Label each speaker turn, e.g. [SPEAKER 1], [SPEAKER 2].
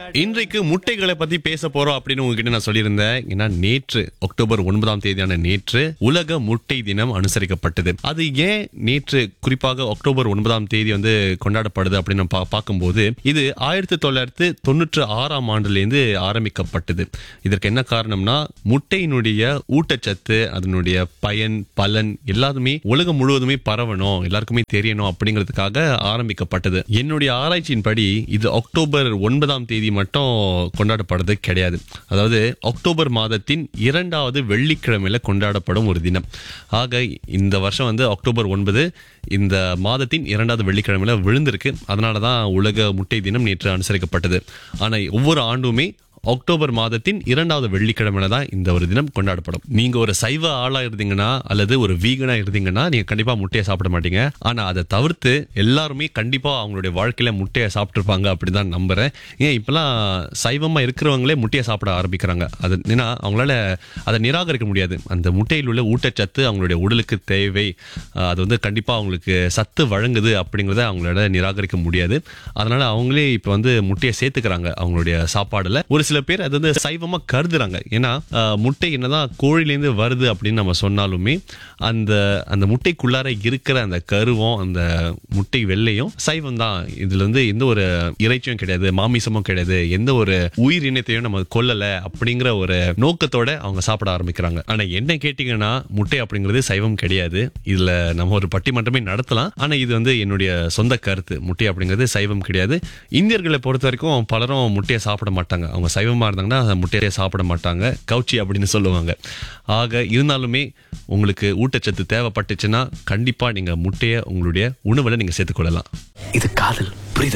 [SPEAKER 1] இன்றைக்கு முட்டைகளை பத்தி பேச போறோம் அப்படின்னு உங்ககிட்ட நான் சொல்லியிருந்தேன் ஏன்னா நேற்று அக்டோபர் ஒன்பதாம் தேதியான நேற்று உலக முட்டை தினம் அனுசரிக்கப்பட்டது அது ஏன் நேற்று குறிப்பாக அக்டோபர் ஒன்பதாம் தேதி வந்து கொண்டாடப்படுது அப்படின்னு நம்ம பா- பார்க்கும்போது இது ஆயிரத்தி தொள்ளாயிரத்து தொண்ணூற்று ஆறாம் ஆண்டுலேருந்து ஆரம்பிக்கப்பட்டது இதற்கு என்ன காரணம்னா முட்டையினுடைய ஊட்டச்சத்து அதனுடைய பயன் பலன் எல்லாருமே உலகம் முழுவதுமே பரவணும் எல்லாருக்குமே தெரியணும் அப்படிங்கிறதுக்காக ஆரம்பிக்கப்பட்டது என்னுடைய ஆராய்ச்சியின்படி இது அக்டோபர் ஒன்பதாம் தேதி மட்டும் கொண்டாடப்படுறது கிடையாது அதாவது அக்டோபர் மாதத்தின் இரண்டாவது வெள்ளிக்கிழமையில கொண்டாடப்படும் ஒரு தினம் ஆக இந்த வருஷம் வந்து அக்டோபர் ஒன்பது இந்த மாதத்தின் இரண்டாவது வெள்ளிக்கிழமையில விழுந்திருக்கு அதனால தான் உலக முட்டை தினம் நேற்று அனுசரிக்கப்பட்டது ஆனா ஒவ்வொரு ஆண்டுமே அக்டோபர் மாதத்தின் இரண்டாவது வெள்ளிக்கிழமையில தான் இந்த ஒரு தினம் கொண்டாடப்படும் நீங்க ஒரு சைவ ஆளா இருந்தீங்கன்னா அல்லது ஒரு வீகனா இருந்தீங்கன்னா நீங்க கண்டிப்பா முட்டையை சாப்பிட மாட்டீங்க ஆனா அதை தவிர்த்து எல்லாருமே கண்டிப்பா அவங்களுடைய வாழ்க்கையில முட்டையை சாப்பிட்டுருப்பாங்க அப்படிதான் நம்புறேன் ஏன் இப்பெல்லாம் சைவமா இருக்கிறவங்களே முட்டையை சாப்பிட ஆரம்பிக்கிறாங்க அது ஏன்னா அவங்களால அதை நிராகரிக்க முடியாது அந்த முட்டையில் உள்ள ஊட்டச்சத்து அவங்களுடைய உடலுக்கு தேவை அஹ் அது வந்து கண்டிப்பா அவங்களுக்கு சத்து வழங்குது அப்படிங்கறத அவங்களால நிராகரிக்க முடியாது அதனால அவங்களே இப்ப வந்து முட்டையை சேர்த்துக்கிறாங்க அவங்களுடைய சாப்பாடுல ஒரு சில பேர் அது வந்து சைவமா கருதுறாங்க ஏன்னா அஹ், முட்டை என்னதான் கோழிலேருந்து வருது அப்படின்னு நம்ம சொன்னாலுமே அந்த அந்த முட்டைக்குள்ளார இருக்கிற அந்த கருவும் அந்த முட்டை வெள்ளையும் சைவம் தான் இதுல வந்து எந்த ஒரு இறைச்சியும் கிடையாது மாமிசமும் கிடையாது எந்த ஒரு உயிரினத்தையும் நம்ம கொல்லல அப்படிங்கிற ஒரு நோக்கத்தோட அவங்க சாப்பிட ஆரம்பிக்கிறாங்க ஆனா என்ன கேட்டீங்கன்னா முட்டை அப்படிங்கிறது சைவம் கிடையாது இதுல நம்ம ஒரு பட்டிமன்றமே நடத்தலாம் ஆனா இது வந்து என்னுடைய சொந்த கருத்து முட்டை அப்படிங்கிறது சைவம் கிடையாது இந்தியர்களை பொறுத்த வரைக்கும் பலரும் முட்டையை சாப்பிட மாட்டாங்க அவங்க சைவமா இருந்தாங்கன்னா அந்த முட்டையை சாப்பிட மாட்டாங்க கவுச்சி அப்படின்னு சொல்லுவாங்க ஆக இருந்தாலுமே உங்களுக்கு ஊட்டச்சத்து தேவைப்பட்டுச்சுன்னா கண்டிப்பா நீங்க முட்டையை உங்களுடைய உணவுல நீங்க சேர்த்துக்கொள்ளலாம்
[SPEAKER 2] இது காதல்